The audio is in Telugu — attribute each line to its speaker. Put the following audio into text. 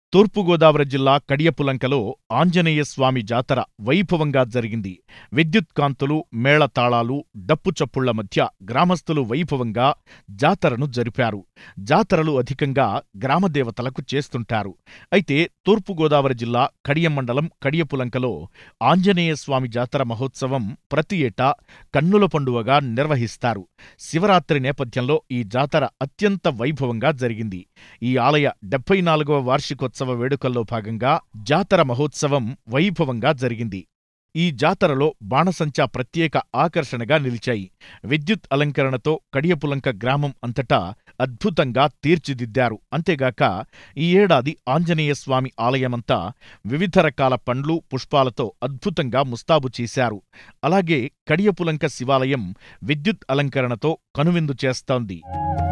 Speaker 1: తూర్పుగోదావరి జిల్లా కడియపులంకలో ఆంజనేయస్వామి జాతర వైభవంగా జరిగింది విద్యుత్ కాంతులు మేళతాళాలు డప్పు చప్పుళ్ల మధ్య గ్రామస్తులు వైభవంగా జాతరను జరిపారు జాతరలు అధికంగా గ్రామదేవతలకు చేస్తుంటారు అయితే తూర్పుగోదావరి జిల్లా కడియం మండలం కడియపులంకలో ఆంజనేయస్వామి జాతర మహోత్సవం ప్రతి ఏటా కన్నుల పండువగా నిర్వహిస్తారు శివరాత్రి నేపథ్యంలో ఈ జాతర అత్యంత వైభవంగా జరిగింది ఈ ఆలయ డెబ్బై నాలుగవ వార్షికోత్సవ వేడుకల్లో భాగంగా జాతర మహోత్సవం వైభవంగా జరిగింది ఈ జాతరలో బాణసంచా ప్రత్యేక ఆకర్షణగా నిలిచాయి విద్యుత్ అలంకరణతో కడియపులంక గ్రామం అంతటా అద్భుతంగా తీర్చిదిద్దారు అంతేగాక ఈ ఏడాది ఆంజనేయస్వామి ఆలయమంతా వివిధ రకాల పండ్లు పుష్పాలతో అద్భుతంగా ముస్తాబు చేశారు అలాగే కడియపులంక శివాలయం విద్యుత్ అలంకరణతో కనువిందు చేస్తోంది